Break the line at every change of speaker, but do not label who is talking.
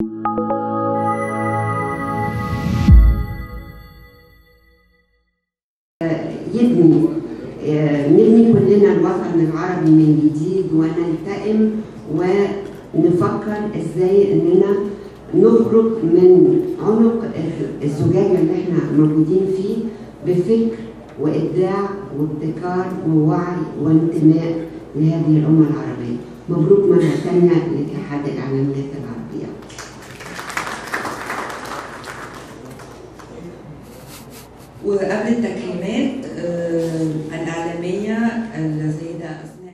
يبني نبني كلنا الوطن العربي من جديد ونلتئم ونفكر ازاي اننا نخرج من عنق الزجاجه اللي احنا موجودين فيه بفكر وابداع وابتكار ووعي وانتماء لهذه الامه العربيه. مبروك مره ثانيه لاتحاد الاعلاميات العربيه.
وقبل التكريمات آه، الإعلامية الذي